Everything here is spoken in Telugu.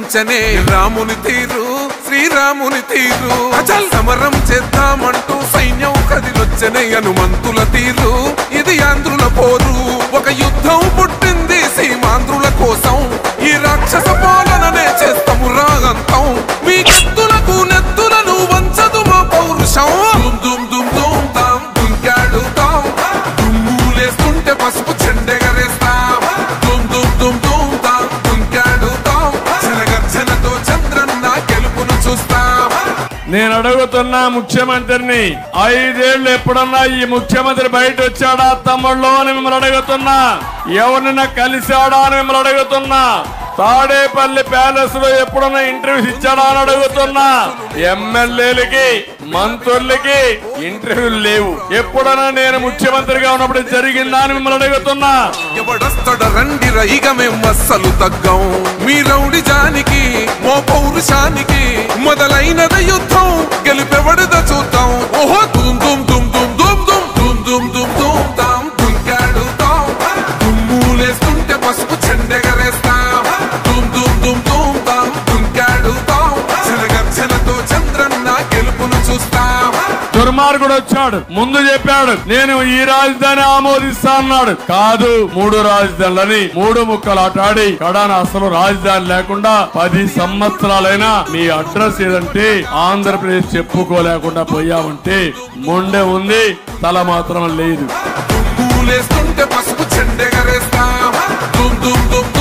కనిపించనే రాముని తీరు శ్రీరాముని తీరు అచల్ సమరం చేద్దామంటూ సైన్యం కదిలొచ్చనే హనుమంతుల తీరు ఇది ఆంధ్రుల పోరు ఒక యుద్ధం పుట్టింది సీమాంధ్రుల కోసం ఈ రాక్షస పాలననే చేస్తాము రాగంతం మీ కత్తులకు నెత్తులను వంచదు మా పౌరుషం దుమ్ దుమ్ దుమ్ దుమ్ తాం దుంకాడుతాం దుమ్ములేస్తుంటే పసుపు చెండెగరేస్తాం దుమ్ దుమ్ దుమ్ దుమ్ తాం దుంకాడుతాం జనగర్జనతో చంద్రన్న గెలుపును చూస్తాం నేను అడుగుతున్నా ముఖ్యమంత్రిని ఐదేళ్లు ఎప్పుడన్నా ఈ ముఖ్యమంత్రి బయట వచ్చాడా తమ్ముళ్ళు అని మిమ్మల్ని అడుగుతున్నా ఎవరినైనా కలిశాడా అని మిమ్మల్ని అడుగుతున్నా తాడేపల్లి ప్యాలెస్ లో ఎప్పుడన్నా ఇంటర్వ్యూస్ ఇచ్చాడా అని అడుగుతున్నా ఎమ్మెల్యేలకి మంత్రులకి ఇంటర్వ్యూలు లేవు ఎప్పుడన్నా నేను ముఖ్యమంత్రిగా ఉన్నప్పుడు జరిగిందా అని మిమ్మల్ని అడుగుతున్నా ఎవడొస్తడ రండి రైగ మేం అస్సలు తగ్గం మీ రౌడి జానికి మో పౌరుషానికి మొదలైనద యుద్ధం గెలిపెవడద చూద్దాం ఓహో దుమ్ దుమ్ దుమ్ దుమ్ దుమ్ దుమ్ దుమ్ దుమ్ దుమ్ దుమ్ తాం దుంకాడుతాం దుమ్ములేస్తుంటే పసుపు చెండెగరేస్తాం దుమ్ దుమ్ దుమ్ దుమ్ తాం దుంకాడుతాం జనగర్జనతో చంద్రన్న గెలుపును చూస్తాం దుర్మార్గుడు వచ్చాడు ముందు చెప్పాడు నేను ఈ రాజధాని ఆమోదిస్తా అన్నాడు కాదు మూడు రాజధానులని మూడు ముక్కలు ఆటాడి కడాన అసలు రాజధాని లేకుండా పది సంవత్సరాలైనా మీ అడ్రస్ ఏదంటే ఆంధ్రప్రదేశ్ చెప్పుకోలేకుండా పోయామంటే మొండె ఉంది తల మాత్రం లేదు దుమ్ములేస్తుంటే పసుపు చెండెగరేస్తాం దుమ్ దుమ్ దుమ్